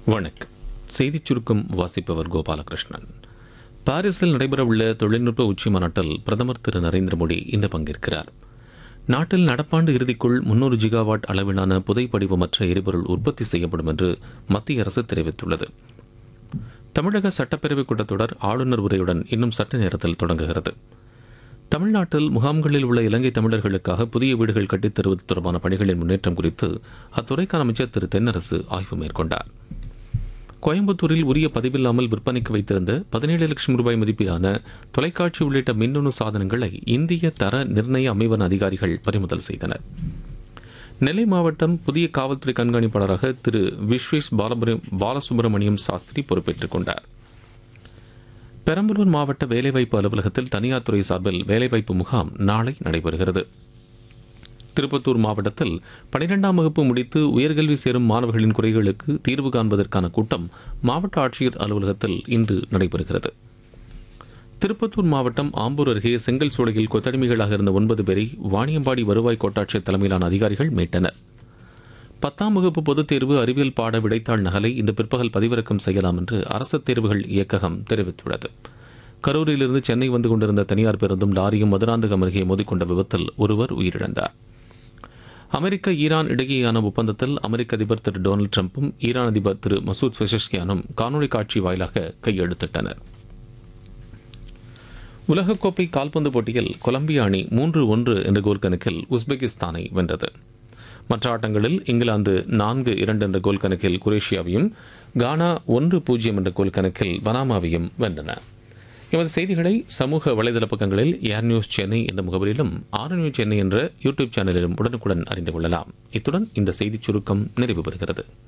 வணக்கம் செய்திச் சுருக்கம் வாசிப்பவர் கோபாலகிருஷ்ணன் பாரிஸில் நடைபெறவுள்ள தொழில்நுட்ப உச்சி மாநாட்டில் பிரதமர் திரு நரேந்திர மோடி இன்று பங்கேற்கிறார் நாட்டில் நடப்பாண்டு இறுதிக்குள் முன்னூறு ஜிகாவாட் அளவிலான புதை படிவமற்ற எரிபொருள் உற்பத்தி செய்யப்படும் என்று மத்திய அரசு தெரிவித்துள்ளது தமிழக சட்டப்பேரவைக் கூட்டத்தொடர் ஆளுநர் உரையுடன் இன்னும் சற்று நேரத்தில் தொடங்குகிறது தமிழ்நாட்டில் முகாம்களில் உள்ள இலங்கை தமிழர்களுக்காக புதிய வீடுகள் கட்டித் தருவது தொடர்பான பணிகளின் முன்னேற்றம் குறித்து அத்துறைக்கான அமைச்சர் திரு தென்னரசு ஆய்வு மேற்கொண்டார் கோயம்புத்தூரில் உரிய பதிவில்லாமல் விற்பனைக்கு வைத்திருந்த பதினேழு லட்சம் ரூபாய் மதிப்பிலான தொலைக்காட்சி உள்ளிட்ட மின்னணு சாதனங்களை இந்திய தர நிர்ணய அமைவன அதிகாரிகள் பறிமுதல் செய்தனர் நெல்லை மாவட்டம் புதிய காவல்துறை கண்காணிப்பாளராக திரு விஸ்வேஷ் பாலபுரம் பாலசுப்ரமணியம் சாஸ்திரி பொறுப்பேற்றுக் கொண்டார் பெரம்பலூர் மாவட்ட வேலைவாய்ப்பு அலுவலகத்தில் தனியார் துறை சார்பில் வேலைவாய்ப்பு முகாம் நாளை நடைபெறுகிறது திருப்பத்தூர் மாவட்டத்தில் பனிரெண்டாம் வகுப்பு முடித்து உயர்கல்வி சேரும் மாணவர்களின் குறைகளுக்கு தீர்வு காண்பதற்கான கூட்டம் மாவட்ட ஆட்சியர் அலுவலகத்தில் இன்று நடைபெறுகிறது திருப்பத்தூர் மாவட்டம் ஆம்பூர் அருகே செங்கல் சூளையில் கொத்தடிமைகளாக இருந்த ஒன்பது பேரை வாணியம்பாடி வருவாய் கோட்டாட்சியர் தலைமையிலான அதிகாரிகள் மீட்டனர் பத்தாம் வகுப்பு பொதுத் தேர்வு அறிவியல் பாட விடைத்தாள் நகலை இன்று பிற்பகல் பதிவிறக்கம் செய்யலாம் என்று அரசு தேர்வுகள் இயக்ககம் தெரிவித்துள்ளது கரூரிலிருந்து சென்னை வந்து கொண்டிருந்த தனியார் பேருந்தும் லாரியும் மதுராந்தகம் அருகே மோதிக்கொண்ட விபத்தில் ஒருவர் உயிரிழந்தார் அமெரிக்க ஈரான் இடையேயான ஒப்பந்தத்தில் அமெரிக்க அதிபர் திரு டொனால்டு ட்ரம்ப்பும் ஈரான் அதிபர் திரு மசூத் பெஷஷ்கியானும் காணொலி காட்சி வாயிலாக கையெழுத்திட்டனர் உலகக்கோப்பை கால்பந்து போட்டியில் கொலம்பியா அணி மூன்று ஒன்று என்ற கோல் கணக்கில் உஸ்பெகிஸ்தானை வென்றது மற்ற ஆட்டங்களில் இங்கிலாந்து நான்கு இரண்டு என்ற கோல் கணக்கில் குரேஷியாவையும் கானா ஒன்று பூஜ்ஜியம் என்ற கோல் கணக்கில் பனாமாவையும் வென்றன எமது செய்திகளை சமூக வலைதள பக்கங்களில் ஏர் நியூஸ் சென்னை என்ற முகவரியிலும் ஆர் நியூஸ் சென்னை என்ற யூடியூப் சேனலிலும் உடனுக்குடன் அறிந்து கொள்ளலாம் இத்துடன் இந்த செய்திச் சுருக்கம் நிறைவு பெறுகிறது